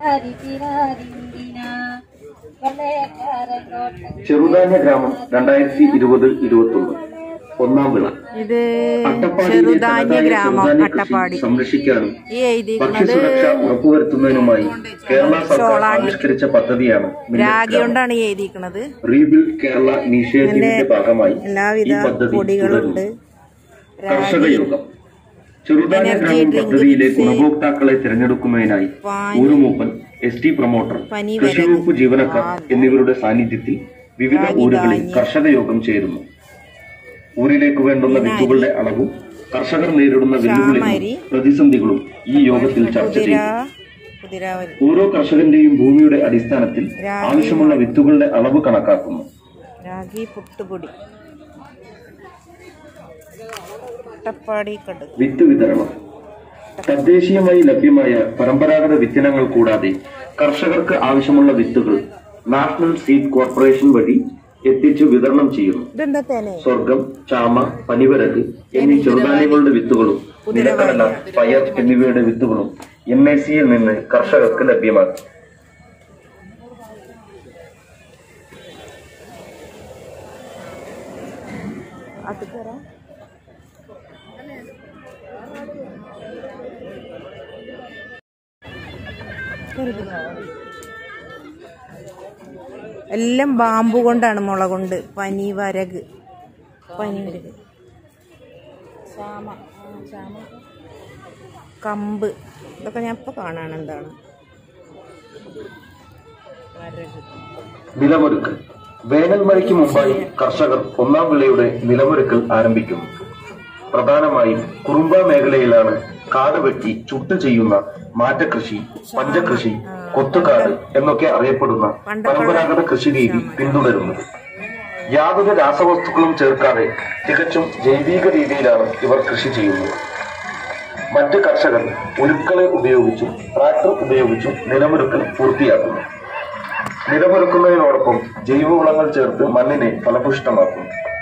ചെറുധാന്യ ഗ്രാമം രണ്ടായിരത്തി ഇരുപത് ഇരുപത്തി ഒന്ന് ഒന്നാം വിള ഇത് അട്ടപ്പാടിയിലെ ചെറുധാന്യ തനതായ ഗ്രാമം ചെറുധാന്യ അട്ടപ്പാടി കൃഷി സംരക്ഷിക്കാനും ഈ എഴുതിയിരിക്കുന്നത് ഭക്ഷ്യസുരക്ഷ ഉറപ്പുവരുത്തുന്നതിനുമായി കേരള സർക്കാർ ചോളാണ്ടി. ആവിഷ്കരിച്ച പദ്ധതിയാണ് മില്ലറ്റ് രാഗി ഗ്രാമം. കൊണ്ടാണ് ഈ എഴുതിയിരിക്കുന്നത് റീബിൽഡ് കേരള ഇനീഷ്യേറ്റീവിന്റെ ഭാഗമായി ഈ എല്ലാവിധ പദ്ധതി പൊടികളുണ്ട് തുടരുന്നു. കർഷക യോഗം ചെറുധാന്യ എനർജി ഗ്രാമം ഡ്രിങ്ക് പദ്ധതിയിലെ മിക്സ്, ഗുണഭോക്താക്കളെ തിരഞ്ഞെടുക്കുന്നതിനായി പാനി, ഊരുമൂപ്പൻ എസ് ടി പ്രൊമോട്ടർ പനി കൃഷിവകുപ്പ് വരക്, ജീവനക്കാർ പാൽ, എന്നിവരുടെ സാന്നിധ്യത്തിൽ വിവിധ രാഗി ഊരുകളിൽ ധാന്യം. കർഷക യോഗം ചേരുന്നു ഊരിലേക്ക് വേണ്ടുന്ന വിത്തുകളുടെ അളവും കർഷകർ നേരിടുന്ന വെല്ലുവിളികളും ചാമരി, പ്രതിസന്ധികളും ഈ യോഗത്തിൽ ചർച്ച കുതിര ചെയ്യും കുതിരാവലി ഓരോ കർഷകന്റെയും ഭൂമിയുടെ അടിസ്ഥാനത്തിൽ രാഗി ആവശ്യമുള്ള വിത്തുകളുടെ അളവ് കണക്കാക്കുന്നു രാഗി പുട്ടുപൊടി അട്ടപ്പാടി കടു വിത്ത് വിതരണം തദ്ദേശീയമായി ലഭ്യമായ പരമ്പരാഗത വിത്തിനങ്ങൾ കൂടാതെ കർഷകർക്ക് ആവശ്യമുള്ള വിത്തുകൾ നാഷണൽ സീഡ് കോർപ്പറേഷൻ വഴി എത്തിച്ച് വിതരണം ചെയ്യുന്നു ഇതെന്താ തേനെ സ്വർഗം ചാമ പനിവരക് എന്നീ ചെറുധാന്യങ്ങളുടെ വിത്തുകളും നിലക്കടല പയർ എന്നിവയുടെ വിത്തുകളും എം എ സിയിൽ നിന്ന് കർഷകർക്ക് ലഭ്യമാക്കി അത് കയറാം എല്ലാം ബാമ്പു കൊണ്ടാണ് മുള കൊണ്ട് പനി വരക് പനി വരക് ചാമ ആ, ചാമ കമ്പ് ഇതൊക്കെ ഞാൻ ഇപ്പൊ കാണാണ് എന്താണ് വരക് നിലമൊരുക്കൽ വേനൽ മഴയ്ക്ക് മുമ്പായി കർഷകർ ഒന്നാം വിളയുടെ നിലമൊരുക്കൽ ആരംഭിക്കുന്നു പ്രധാനമായും കുറുമ്പ മേഖലയിലാണ് കാട് വെട്ടി ചുട്ടു ചെയ്യുന്ന മാറ്റകൃഷി പഞ്ചകൃഷി കൊത്തുകാട് എന്നൊക്കെ അറിയപ്പെടുന്ന പരമ്പരാഗത കൃഷി രീതി പിന്തുടരുന്നത് യാതൊരു രാസവസ്തുക്കളും ചേർക്കാതെ തികച്ചും ജൈവിക രീതിയിലാണ് ഇവർ കൃഷി ചെയ്യുന്നത് മറ്റ് കർഷകർ ഉരുക്കളെ ഉപയോഗിച്ചും ട്രാക്ടർ ഉപയോഗിച്ചും നിലമൊരുക്കൽ പൂർത്തിയാക്കുന്നു നിലമൊരുക്കുന്നതിനോടൊപ്പം ജൈവവളങ്ങൾ ചേർത്ത് മണ്ണിനെ ഫലപുഷ്ടമാക്കുന്നു